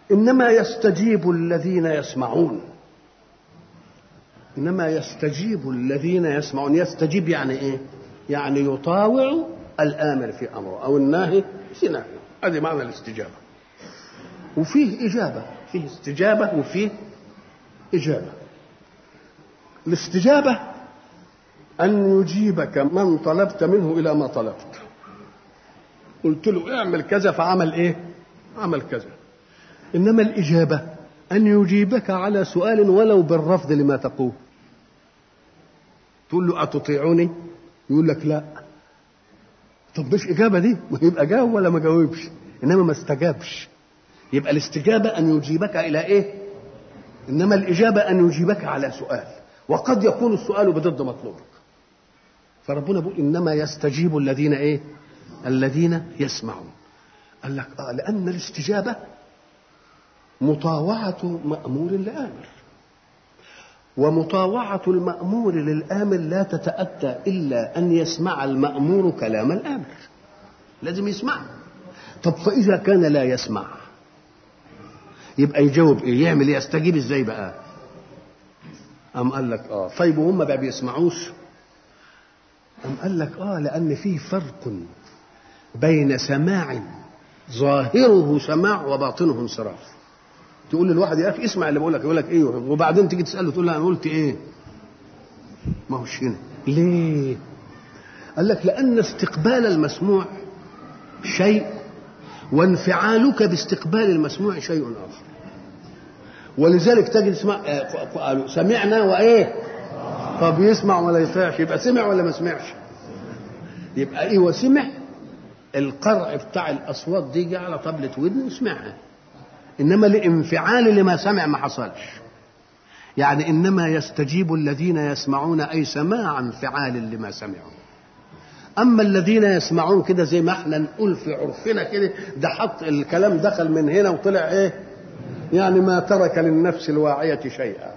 إنما يستجيب الذين يسمعون إنما يستجيب الذين يسمعون يستجيب يعني إيه يعني يطاوع الآمر في أمره أو الناهي في نهيه هذه معنى الاستجابة وفيه إجابة فيه استجابة وفيه إجابة الاستجابة أن يجيبك من طلبت منه إلى ما طلبت قلت له اعمل كذا فعمل إيه عمل كذا إنما الإجابة أن يجيبك على سؤال ولو بالرفض لما تقول تقول له أتطيعوني يقول لك لا طب مش إجابة دي ما يبقى جاوب ولا ما جاوبش إنما ما استجابش يبقى الاستجابة أن يجيبك إلى إيه إنما الإجابة أن يجيبك على سؤال وقد يكون السؤال بضد مطلوبك فربنا بيقول إنما يستجيب الذين إيه الذين يسمعون قال لك آه لأن الاستجابة مطاوعة مأمور لآمر ومطاوعة المأمور للآمر لا تتأتى إلا أن يسمع المأمور كلام الآمر لازم يسمع طب فإذا كان لا يسمع يبقى يجاوب إيه يعمل إيه يستجيب إزاي بقى أم قال لك آه طيب وهم ما بيسمعوش أم قال لك آه لأن في فرق بين سماع ظاهره سماع وباطنه انصراف تقول للواحد يا اخي اسمع اللي بقول لك يقول لك ايه وبعدين تيجي تساله تقول له انا قلت ايه ما هوش هنا ليه قال لك لان استقبال المسموع شيء وانفعالك باستقبال المسموع شيء اخر ولذلك تجد اسمع قالوا سمعنا وايه طب يسمع ولا يطيعش يبقى سمع ولا ما سمعش يبقى ايه وسمع القرع بتاع الاصوات دي جه على طبلة ودن وسمعها انما الانفعال لما سمع ما حصلش يعني انما يستجيب الذين يسمعون اي سماع انفعال لما سمعوا اما الذين يسمعون كده زي ما احنا نقول في عرفنا كده ده حط الكلام دخل من هنا وطلع ايه يعني ما ترك للنفس الواعية شيئا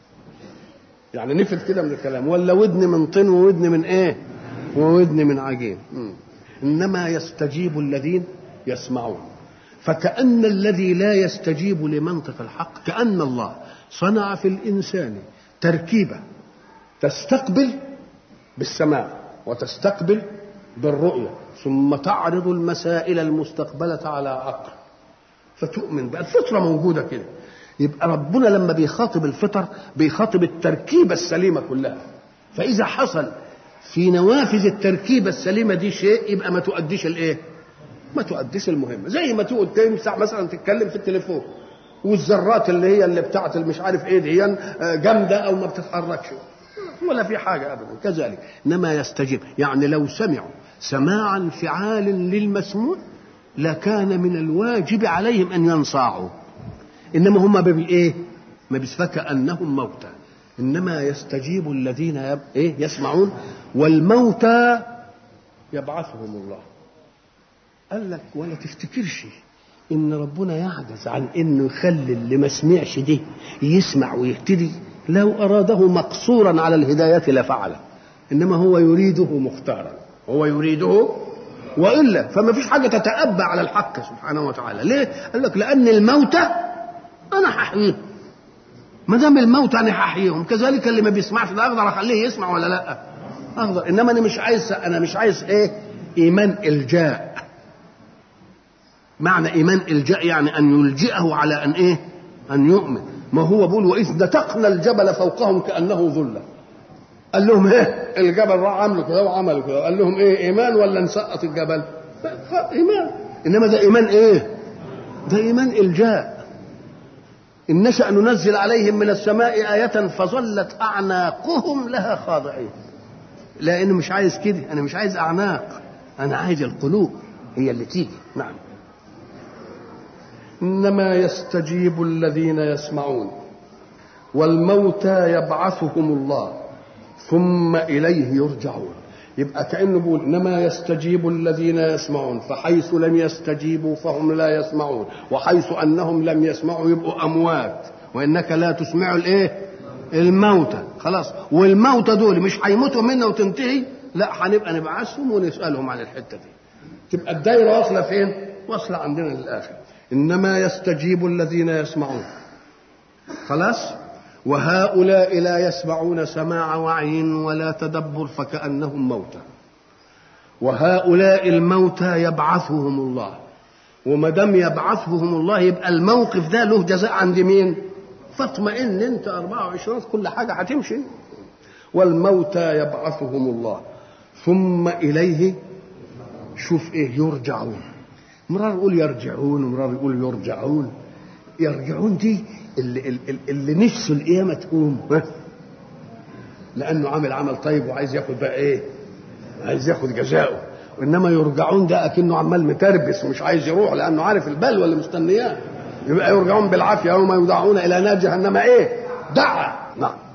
يعني نفد كده من الكلام ولا ودن من طين وودن من ايه وودن من عجين انما يستجيب الذين يسمعون فكأن الذي لا يستجيب لمنطق الحق كأن الله صنع في الإنسان تركيبة تستقبل بالسماع وتستقبل بالرؤية ثم تعرض المسائل المستقبلة على عقل فتؤمن بقى الفطرة موجودة كده يبقى ربنا لما بيخاطب الفطر بيخاطب التركيبة السليمة كلها فإذا حصل في نوافذ التركيبة السليمة دي شيء يبقى ما تؤديش الايه؟ ما تؤديش المهمة زي ما تقعد تمسح مثلا تتكلم في التليفون والذرات اللي هي اللي بتاعت اللي مش عارف ايه دي جامدة او ما بتتحركش ولا في حاجة ابدا كذلك انما يستجيب يعني لو سمعوا سماع انفعال للمسموع لكان من الواجب عليهم ان ينصاعوا انما هم بالايه ما فكأنهم موتى انما يستجيب الذين يب... ايه يسمعون والموتى يبعثهم الله قال لك ولا تفتكرش ان ربنا يعجز عن انه يخلي اللي ما سمعش ده يسمع ويهتدي لو اراده مقصورا على الهدايه لفعله انما هو يريده مختارا هو يريده والا فما فيش حاجه تتأبى على الحق سبحانه وتعالى ليه قال لك لان الموتى انا هحييهم ما دام الموتى انا هحييهم كذلك اللي ما بيسمعش ده اقدر اخليه يسمع ولا لا اقدر انما انا مش عايز انا مش عايز ايه ايمان الجاء معنى ايمان الجاء يعني ان يلجئه على ان ايه ان يؤمن ما هو بيقول واذ نتقنا الجبل فوقهم كانه ظله قال لهم ايه الجبل راح عملوا كده وعملوا كده قال لهم ايه ايمان ولا نسقط الجبل ايمان انما ده ايمان ايه ده ايمان الجاء ان نشا ننزل عليهم من السماء ايه فظلت اعناقهم لها خاضعين لان مش عايز كده انا مش عايز اعناق انا عايز القلوب هي اللي تيجي نعم انما يستجيب الذين يسمعون والموتى يبعثهم الله ثم اليه يرجعون يبقى كانه بيقول انما يستجيب الذين يسمعون فحيث لم يستجيبوا فهم لا يسمعون وحيث انهم لم يسمعوا يبقوا اموات وانك لا تسمع الايه الموتى خلاص والموتى دول مش هيموتوا منا وتنتهي لا هنبقى نبعثهم ونسالهم عن الحته دي تبقى الدايره واصله فين وصل عندنا للاخر انما يستجيب الذين يسمعون خلاص وهؤلاء لا يسمعون سماع وعي ولا تدبر فكانهم موتى وهؤلاء الموتى يبعثهم الله وما دام يبعثهم الله يبقى الموقف ده له جزاء عند مين؟ فاطمئن انت 24 كل حاجه هتمشي والموتى يبعثهم الله ثم اليه شوف ايه يرجعون مرار يقول يرجعون ومرار يقول يرجعون يرجعون دي اللي, اللي, اللي نفسه القيامه تقوم لانه عامل عمل طيب وعايز ياخد بقى ايه عايز ياخد جزاؤه وانما يرجعون ده اكنه عمال متربس ومش عايز يروح لانه عارف البلوى اللي مستنياه يبقى يرجعون بالعافيه يوم يدعون الى نار جهنم ايه دعا نعم